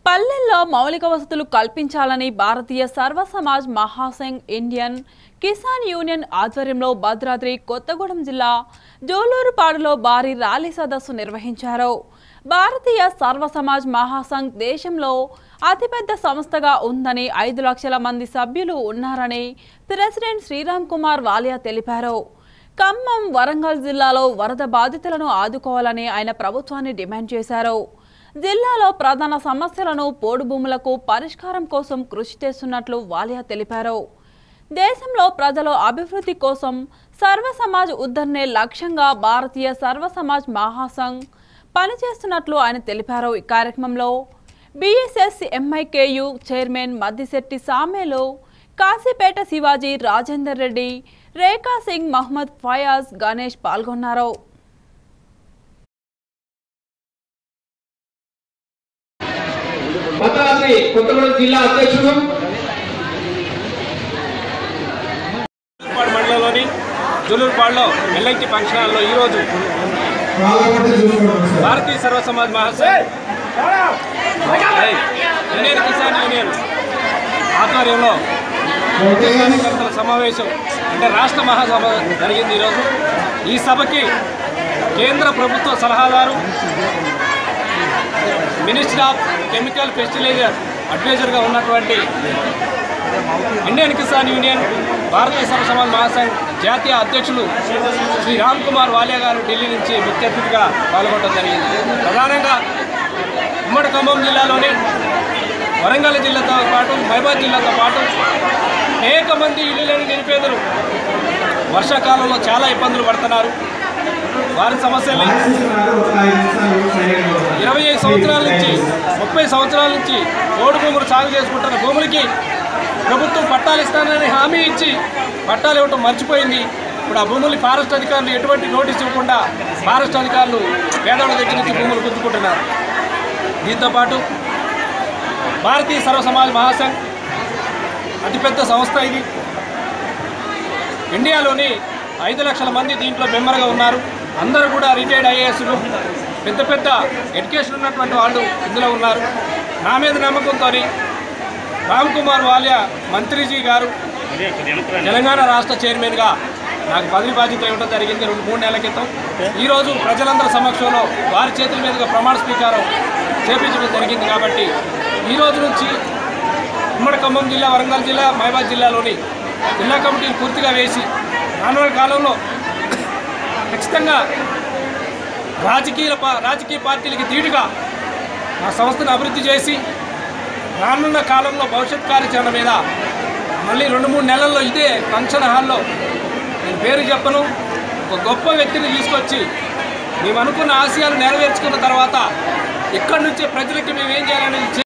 పల్లెల్లో మౌలిక వసతులు కల్పించాలని భారతీయ సర్వ సమాజ్ మహాసంఘ్ ఇండియన్ కిసాన్ యూనియన్ ఆధ్వర్యంలో భద్రాద్రి కొత్తగూడెం జిల్లా జోలూరుపాడులో భారీ ర్యాలీ సదస్సు నిర్వహించారు భారతీయ సర్వ సమాజ్ మహాసంఘ్ దేశంలో అతిపెద్ద సంస్థగా ఉందని ఐదు లక్షల మంది సభ్యులు ఉన్నారని ప్రెసిడెంట్ శ్రీరామ్ కుమార్ వాలియా తెలిపారు ఖమ్మం వరంగల్ జిల్లాలో వరద బాధితులను ఆదుకోవాలని ఆయన ప్రభుత్వాన్ని డిమాండ్ చేశారు జిల్లాలో ప్రధాన సమస్యలను పోడు భూములకు పరిష్కారం కోసం కృషి చేస్తున్నట్లు వాలియా తెలిపారు దేశంలో ప్రజల అభివృద్ధి కోసం సర్వ సమాజ్ ఉద్ధరణే లక్ష్యంగా భారతీయ సర్వ సమాజ్ మహాసంఘ్ పనిచేస్తున్నట్లు ఆయన తెలిపారు ఈ కార్యక్రమంలో BSS MIKU chairman Maddisetti Samelu Kasipeta Shivaji Rajender Reddy Rekha Singh Mohammed Fayaz Ganesh పాల్గొన్నారు భద్రాద్రి కొత్తగూడెం జిల్లా అధ్యక్షుడు జూలూరుపాడు మండలంలోని జూలూరుపాడులో ఎల్ఐటి ఫంక్షన్ హాల్లో ఈరోజు భారతీయ సర్వ సమాజ్ మహాసంఘ్ ఇండియన్ కిసాన్ యూనియన్ ఆధ్వర్యంలో కార్యకర్తల సమావేశం అంటే రాష్ట్ర మహాసభ జరిగింది ఈరోజు ఈ సభకి కేంద్ర ప్రభుత్వ సలహాదారు మినిస్టర్ ఆఫ్ కెమికల్ ఫెస్టిలైజర్ అడ్వైజర్గా ఉన్నటువంటి ఇండియన్ కిసాన్ యూనియన్ భారతీయ సర్వ సమాజ్ మహాసంఘ్ జాతీయ అధ్యక్షులు శ్రీ రామ్ కుమార్ వాలియా గారు ఢిల్లీ నుంచి ముఖ్య అతిథిగా పాల్గొనడం జరిగింది ప్రధానంగా ఉమ్మడి ఖమ్మం జిల్లాలోని వరంగల్ జిల్లాతో పాటు మహబాద్ జిల్లాతో పాటు అనేక మంది ఇల్లు లేని నిరుపేదలు వర్షాకాలంలో చాలా ఇబ్బందులు పడుతున్నారు వారి సమస్యలు ఇరవై ఐదు సంవత్సరాల నుంచి ముప్పై సంవత్సరాల నుంచి ఓడు భూములు సాగు చేసుకుంటున్న భూములకి ప్రభుత్వం పట్టాలు ఇస్తానని హామీ ఇచ్చి పట్టాలు ఇవ్వటం మర్చిపోయింది ఇప్పుడు ఆ భూములు ఫారెస్ట్ అధికారులు ఎటువంటి నోటీస్ ఇవ్వకుండా ఫారెస్ట్ అధికారులు పేదవాళ్ళ దగ్గర నుంచి భూములు గుంజుకుంటున్నారు దీంతోపాటు భారతీయ సర్వ సమాజ్ మహాసంఘ్ అతిపెద్ద సంస్థ ఇది ఇండియాలోని ఐదు లక్షల మంది దీంట్లో మెంబర్గా ఉన్నారు అందరూ కూడా రిటైర్డ్ ఐఏఎస్లు పెద్ద పెద్ద ఎడ్యుకేషన్ ఉన్నటువంటి వాళ్ళు ఇందులో ఉన్నారు నా మీద నమ్మకంతో రామ్ కుమార్ వాలియా మంత్రిజీ గారు తెలంగాణ రాష్ట్ర చైర్మన్గా నాకు పదవి బాధ్యతలు ఇవ్వడం జరిగింది రెండు మూడు నెలల క్రితం ఈరోజు ప్రజలందరి సమక్షంలో వారి చేతుల మీదుగా ప్రమాణ స్వీకారం చేపించడం జరిగింది కాబట్టి ఈ రోజు నుంచి ఉమ్మడి ఖమ్మం జిల్లా వరంగల్ జిల్లా మహబాద్ జిల్లాలోని జిల్లా కమిటీలు పూర్తిగా వేసి రానున్న కాలంలో ఖచ్చితంగా రాజకీయ పా- రాజకీయ పార్టీలకి ధీటుగా మా సంస్థను అభివృద్ధి చేసి రానున్న కాలంలో భవిష్యత్ కార్యాచరణ మీద మళ్ళీ రెండు మూడు నెలల్లో ఇదే ఫంక్షన్ హాల్లో నేను పేరు చెప్పను ఒక గొప్ప వ్యక్తిని తీసుకొచ్చి మేము అనుకున్న ఆశయాలు నెరవేర్చుకున్న తర్వాత ఇక్కడి నుంచే ప్రజలకి మేము ఏం చేయాలనేది